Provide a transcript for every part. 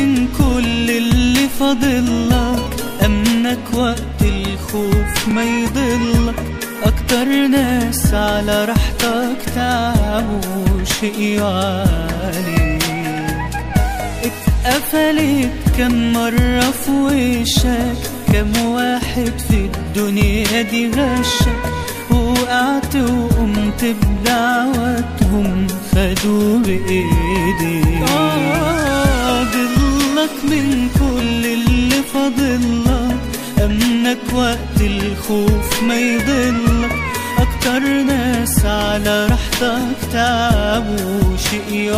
من كل اللي فاضلك أمنك وقت الخوف ما يضلك أكتر ناس على راحتك تعبوا شقيوا عليك اتقفلت كم مرة في وشك كم واحد في الدنيا دي غشك وقعت وقمت بدعوتهم خدوا بإيديك آه ضلك من كل اللي فاضلك أمنك وقت الخوف ما يضلك أكتر ناس على راحتك تعبوا شقيوا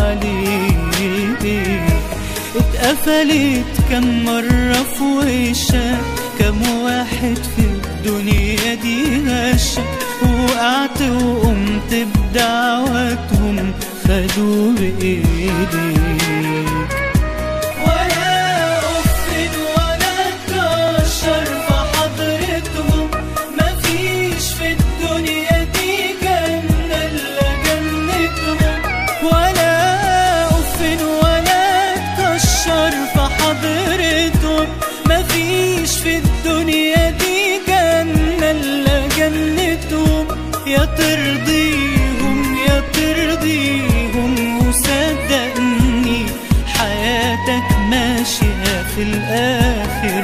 عليك اتقفلت كم مرة في وشك كم واحد في الدنيا دي غشك وقعت وقمت بدعوتهم خدوا بإيديك ولا أفد ولا كشر في حضرتهم مفيش في الدنيا دي جنة إلا جنتهم ولا أفد ولا كشر في حضرتهم مفيش في الدنيا دي جنة إلا جنتهم يا ترضيهم يا ترضيهم وصدقني حياتك ماشية في الآخر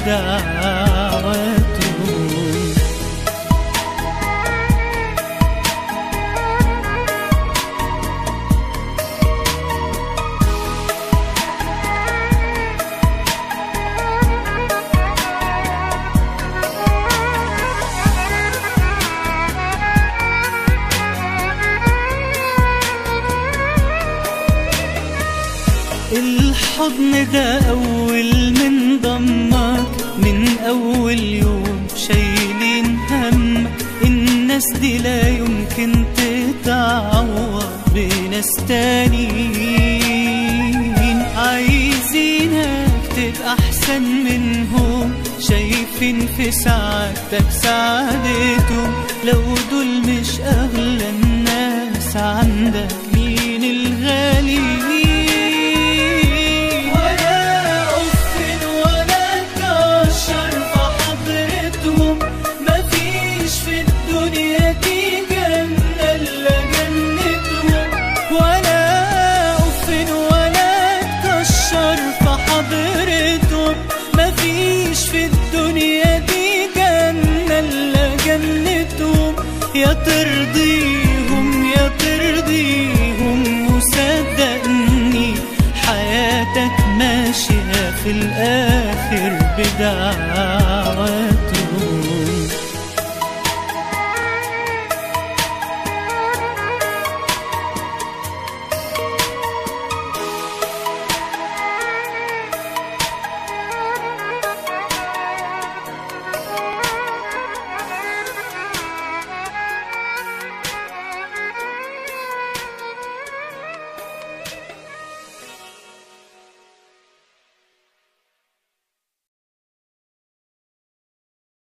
بدعواتهم الحضن ده أول من ضمك من أول يوم شايلين همك الناس دي لا يمكن تتعوض بناس تانيين عايزينك تبقى أحسن منهم شايفين في سعادتك سعادتهم لو دول مش أغلى الناس عندك مين الغاليين ولا أفن ولا كشر في حضرتهم مفيش في الدنيا دي جنة إلا جنتهم ولا أفن ولا كشر في حضرتهم مفيش في الدنيا دي جنة إلا جنتهم يا ترضيهم يا ترضيهم وصدقني حياتك ماشية في الآخر بدعواتهم